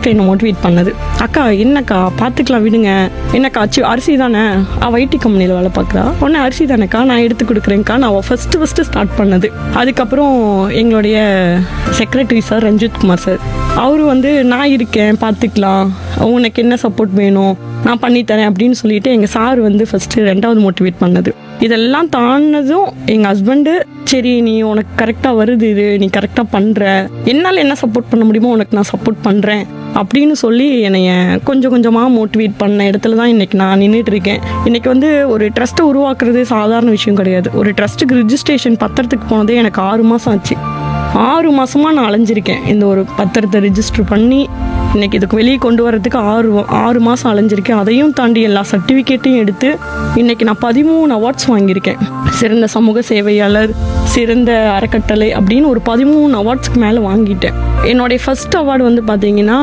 First என்னை motivate பண்ணது அக்கா என்னக்கா பார்த்துக்கலாம் விடுங்க என்னக்கா அச்சு அரிசி தானே அவள் ஐடி கம்பெனியில் வேலை பார்க்குறா உடனே அரிசி தானேக்கா நான் எடுத்து கொடுக்குறேன்க்கா நான் அவள் ஃபஸ்ட்டு ஃபஸ்ட்டு ஸ்டார்ட் பண்ணது அதுக்கப்புறம் எங்களுடைய secretary sir Ranjith Kumar sir அவர் வந்து நான் இருக்கேன் பார்த்துக்கலாம் உனக்கு என்ன சப்போர்ட் வேணும் நான் பண்ணித்தரேன் அப்படின்னு சொல்லிட்டு எங்கள் சார் வந்து ஃபஸ்ட்டு ரெண்டாவது மோட்டிவேட் பண்ணது இதெல்லாம் தாண்டதும் எங்கள் ஹஸ்பண்டு சரி நீ உனக்கு கரெக்டாக வருது இது நீ கரெக்டாக பண்ணுற என்னால் என்ன சப்போர்ட் பண்ண முடியுமோ உனக்கு நான் சப்போர்ட் பண்ணுறேன் அப்படின்னு சொல்லி என்னைய கொஞ்சம் கொஞ்சமாக மோட்டிவேட் பண்ண இடத்துல தான் இன்றைக்கி நான் நின்றுட்டு இருக்கேன் இன்றைக்கி வந்து ஒரு ட்ரஸ்ட்டை உருவாக்குறது சாதாரண விஷயம் கிடையாது ஒரு ட்ரஸ்ட்டுக்கு ரிஜிஸ்ட்ரேஷன் பத்திரத்துக்கு போனதே எனக்கு ஆறு மாதம் ஆச்சு ஆறு மாசமாக நான் அலைஞ்சிருக்கேன் இந்த ஒரு பத்திரத்தை ரிஜிஸ்டர் பண்ணி இன்னைக்கு இதுக்கு வெளியே கொண்டு வரதுக்கு ஆறு ஆறு மாதம் அலைஞ்சிருக்கேன் அதையும் தாண்டி எல்லா சர்டிஃபிகேட்டையும் எடுத்து இன்னைக்கு நான் பதிமூணு அவார்ட்ஸ் வாங்கியிருக்கேன் சிறந்த சமூக சேவையாளர் சிறந்த அறக்கட்டளை அப்படின்னு ஒரு பதிமூணு அவார்ட்ஸ்க்கு மேலே வாங்கிட்டேன் என்னுடைய ஃபர்ஸ்ட் அவார்டு வந்து பார்த்தீங்கன்னா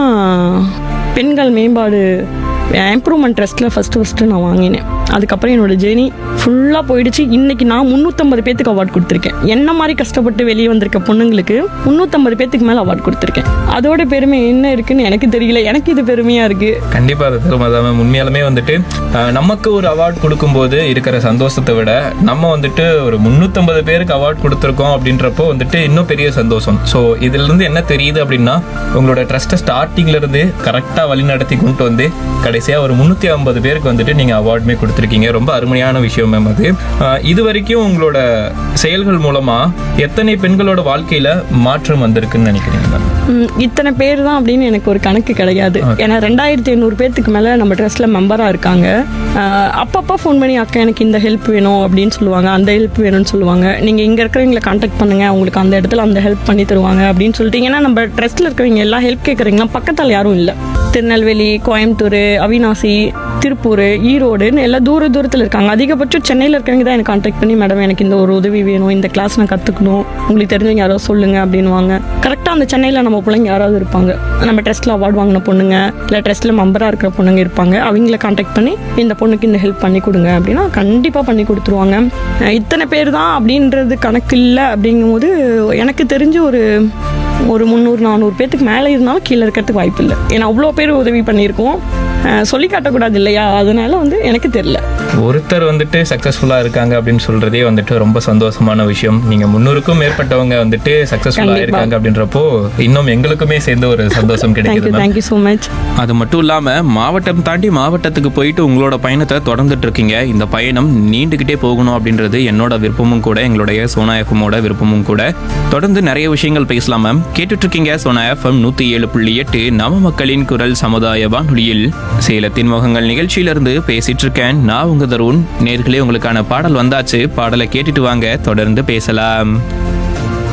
பெண்கள் மேம்பாடு இம்ப்ரூவ்மெண்ட் ட்ரஸ்ட்டில் ஃபஸ்ட்டு ஃபஸ்ட்டு நான் வாங்கினேன் அதுக்கப்புறம் என்னோட ஜேர்னி ஃபுல்லாக போயிடுச்சு இன்னைக்கு நான் முந்நூற்றம்பது பேத்துக்கு அவார்ட் கொடுத்துருக்கேன் என்ன மாதிரி கஷ்டப்பட்டு வெளியே வந்திருக்க பொண்ணுங்களுக்கு முந்நூற்றம்பது பேத்துக்கு மேலே அவார்ட் கொடுத்துருக்கேன் அதோட பெருமை என்ன இருக்குன்னு எனக்கு தெரியல எனக்கு இது பெருமையாக இருக்குது கண்டிப்பா அது பெருமை உண்மையாலுமே வந்துட்டு அஹ், நமக்கு ஒரு அவார்ட் கொடுக்கும்போது இருக்கிற சந்தோஷத்தை விட நம்ம வந்துட்டு ஒரு முந்நூற்றம்பது பேருக்கு அவார்ட் கொடுத்துருக்கோம் அப்படின்றப்போ வந்துட்டு இன்னும் பெரிய சந்தோஷம் ஸோ இதுல இருந்து என்ன தெரியுது அப்படின்னா உங்களோட ட்ரஸ்ட்டை ஸ்டார்டிங்ல இருந்து கரெக்டாக வழி நடத்தி கொண்டு வந்து கடைசியா ஒரு முந்நூற்றி ஐம்பது பேருக்கு வந்துட்டு நீங்க அவார்டுமே கொடுத்துருக்கீங்க ரொம்ப அருமையான விஷயம் மேம் அது அஹ், இது வரைக்கும் உங்களோட செயல்கள் மூலமா எத்தனை பெண்களோட வாழ்க்கையில மாற்றம் வந்திருக்குன்னு நினைக்கிறீங்க மேம் ம், இத்தனை பேர் தான் அப்படின்னு எனக்கு ஒரு கணக்கு கிடையாது ஏன்னா ரெண்டாயிரத்தி ஐநூறு பேர்த்துக்கு மேலே நம்ம ட்ரெஸ்ட்டில் மெம்பராக இருக்காங்க ஆஹ் அப்பப்போ ஃபோன் பண்ணி அக்கா எனக்கு இந்த ஹெல்ப் வேணும் அப்படின்னு சொல்லுவாங்க அந்த ஹெல்ப் வேணும்னு சொல்லுவாங்க நீங்கள் இங்கே இருக்கிறவங்களை காண்டாக்ட் பண்ணுங்க உங்களுக்கு அந்த இடத்துல அந்த ஹெல்ப் பண்ணி தருவாங்க அப்படின்னு சொல்லிட்டு ஏன்னா நம்ம ட்ரெஸ்ட்டில் இருக்கிறவங்க எல்லாம் ஹெல்ப் கேட்குறீங்களா பக்கத்தால் யாரும் இல்லை திருநெல்வேலி கோயம்புத்தூர் அவினாசி திருப்பூர் ஈரோடுன்னு எல்லாம் தூர தூரத்தில் இருக்காங்க அதிகபட்சம் சென்னையில் இருக்கவங்க தான் எனக்கு காண்டாக்ட் பண்ணி மேடம் எனக்கு இந்த ஒரு உதவி வேணும் இந்த கிளாஸ் நான் கற்றுக்கணும் உங்களுக்கு தெரிஞ்சவங்க யாரோ சொல்லுங்க அப்படின்னுவாங்க கரெக்டாக அந்த சென்னையில் நம்ம பிள்ளைங்க யாராவது இருப்பாங்க நம்ம ட்ரெஸ்ட்டில் அவார்டு வாங்கின பொண்ணுங்க இல்லை ட்ரெஸ்ட்டில் மெம்பராக இருக்கிற பொண்ணுங்க இருப்பாங்க அவங்கள காண்டாக்ட் பண்ணி இந்த பொண்ணுக்கு இந்த ஹெல்ப் பண்ணி கொடுங்க அப்படின்னா கண்டிப்பாக பண்ணி கொடுத்துருவாங்க அஹ் இத்தனை பேர் தான் அப்படின்றது கணக்கு இல்லை அப்படிங்கும்போது எனக்கு தெரிஞ்சு ஒரு ஒரு முந்நூறு நானூறு பேத்துக்கு மேலே இருந்தாலும் கீழே இருக்கிறதுக்கு வாய்ப்பு இல்லை ஏன்னா அவ்வளோ பேர் உதவி பண்ணியிருக்கோம் அஹ் சொல்லி காட்டக்கூடாது இல்லையா அதனால வந்து எனக்கு தெரியல ஒருத்தர் வந்துட்டு சக்சஸ்ஃபுல்லா இருக்காங்க அப்படின்னு சொல்றதே வந்துட்டு ரொம்ப சந்தோஷமான விஷயம் நீங்க முன்னூறுக்கும் மேற்பட்டவங்க வந்துட்டு சக்சஸ்ஃபுல்லா கண்டிப்பா. இருக்காங்க அப்படின்றப்போ இன்னும் எங்களுக்குமே சேர்ந்து ஒரு சந்தோஷம் கிடைக்குது thank you ma'am thank you so much அது மட்டும் இல்லாம மாவட்டம் தாண்டி மாவட்டத்துக்கு போயிட்டு உங்களோட பயணத்தை தொடர்ந்துட்டு இருக்கீங்க இந்த பயணம் நீண்டுகிட்டே போகணும் அப்படின்றது என்னோட விருப்பமும் கூட எங்களுடைய சோனா எஃப்எம்மோட விருப்பமும் கூட தொடர்ந்து நிறைய விஷயங்கள் பேசலாம் மேம் கேட்டுட்டு இருக்கீங்க சோனா எஃப்எம் நூத்தி ஏழு புள்ளி எட்டு நம மக்களின் குரல் சமுதாய வானொலியில் சேலத்தின் முகங்கள் நிகழ்ச்சியிலிருந்து பேசிட்டு இருக்கேன் நான் உங்க தருண் நேர்களே உங்களுக்கான பாடல் வந்தாச்சு பாடலை கேட்டுட்டு வாங்க தொடர்ந்து பேசலாம்